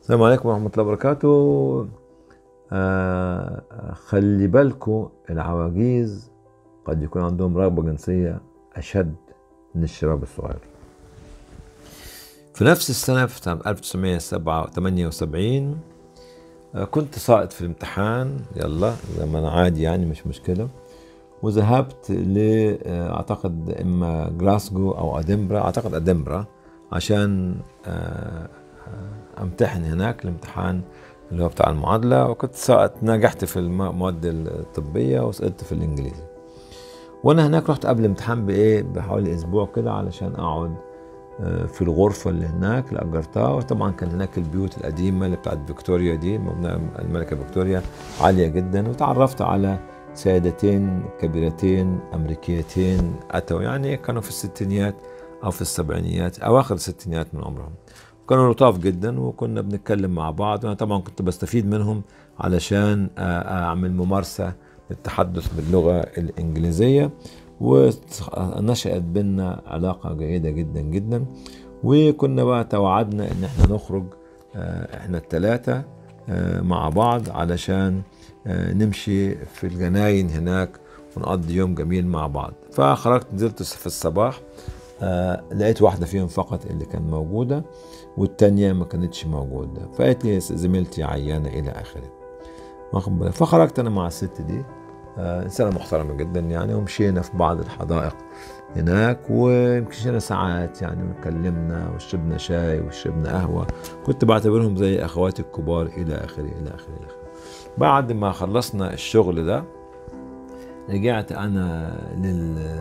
السلام عليكم ورحمة الله وبركاته آه خلي بالكم العواجيز قد يكون عندهم رغبة جنسية أشد من الشباب الصغير في نفس السنة في سنة 1978 آه كنت ساقط في الامتحان يلا زي ما أنا عادي يعني مش مشكلة وذهبت ل آه، أعتقد إما جلاسجو أو أدنبرا أعتقد أدنبرا عشان آه، امتحن هناك الامتحان اللي هو بتاع المعادلة وكنت سقط نجحت في المواد الطبية وسقطت في الإنجليزي وأنا هناك رحت قبل الامتحان بإيه بحوالي أسبوع كده علشان أقعد آه، في الغرفة اللي هناك اللي أجرتها وطبعا كان هناك البيوت القديمة اللي بتاعت فيكتوريا دي مبنى الملكة فيكتوريا عالية جدا وتعرفت على سيدتين كبيرتين أمريكيتين أتوا يعني كانوا في الستينيات أو في السبعينيات أواخر الستينيات من عمرهم كانوا لطاف جدا وكنا بنتكلم مع بعض وانا طبعا كنت بستفيد منهم علشان اعمل ممارسه للتحدث باللغه الانجليزيه ونشأت بينا علاقه جيده جدا جدا وكنا بقى توعدنا ان احنا نخرج احنا الثلاثه مع بعض علشان نمشي في الجناين هناك ونقضي يوم جميل مع بعض فخرجت نزلت في الصباح آه لقيت واحدة فيهم فقط اللي كان موجودة والتانية ما كانتش موجودة فقالت لي زميلتي عيانة إلى آخره واخد بالك فخرجت أنا مع الست دي آه إنسانة محترمة جدا يعني ومشينا في بعض الحدائق هناك ومشينا ساعات يعني واتكلمنا وشربنا شاي وشربنا قهوة كنت بعتبرهم زي أخواتي الكبار إلى آخره إلى آخره إلى آخره بعد ما خلصنا الشغل ده رجعت أنا لل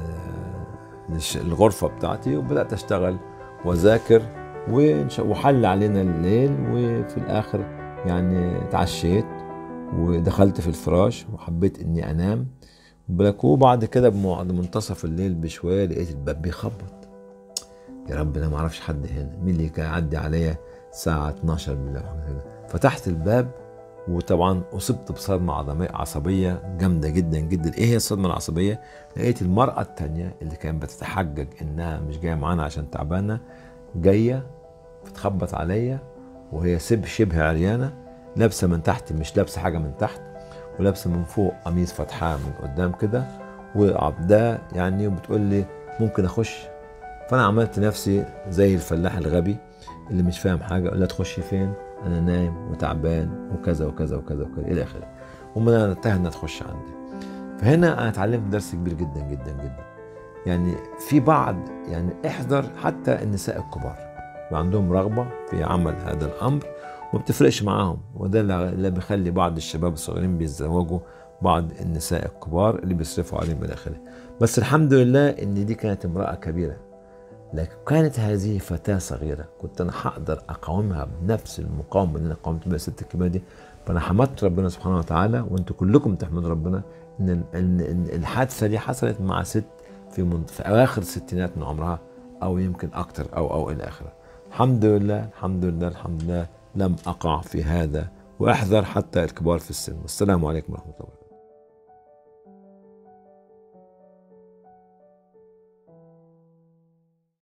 الغرفة بتاعتي وبدأت أشتغل وأذاكر وحل علينا الليل وفي الآخر يعني تعشيت ودخلت في الفراش وحبيت إني أنام بالك وبعد كده بعد منتصف الليل بشوية لقيت الباب بيخبط يا رب أنا معرفش حد هنا مين اللي كان يعدي عليا الساعة 12 بالليل فتحت الباب وطبعا اصبت بصدمه عصبيه جامده جدا جدا ايه هي الصدمه العصبيه لقيت المراه التانية اللي كانت بتتحجج انها مش جايه معانا عشان تعبانه جايه بتخبط عليا وهي سب شبه عريانه لابسه من تحت مش لابسه حاجه من تحت ولابسه من فوق قميص فتحاه من قدام كده وعبداه يعني وبتقول لي ممكن اخش فانا عملت نفسي زي الفلاح الغبي اللي مش فاهم حاجه اقول لها تخشي فين انا نايم وتعبان وكذا وكذا وكذا وكذا الى اخره ومن انا انتهى انها تخش عندي فهنا انا اتعلمت درس كبير جدا جدا جدا يعني في بعض يعني احذر حتى النساء الكبار وعندهم رغبه في عمل هذا الامر وما بتفرقش معاهم وده اللي بيخلي بعض الشباب الصغيرين بيتزوجوا بعض النساء الكبار اللي بيصرفوا عليهم الى اخره بس الحمد لله ان دي كانت امراه كبيره لكن كانت هذه فتاة صغيرة كنت أنا هقدر أقاومها بنفس المقاومة اللي أنا قاومت بها الست الكبيرة دي فأنا حمدت ربنا سبحانه وتعالى وأنتم كلكم تحمدوا ربنا إن, إن الحادثة دي حصلت مع ست في, من في أواخر الستينات من عمرها أو يمكن أكثر أو أو إلى آخره الحمد لله الحمد لله الحمد لله لم أقع في هذا وأحذر حتى الكبار في السن والسلام عليكم ورحمة الله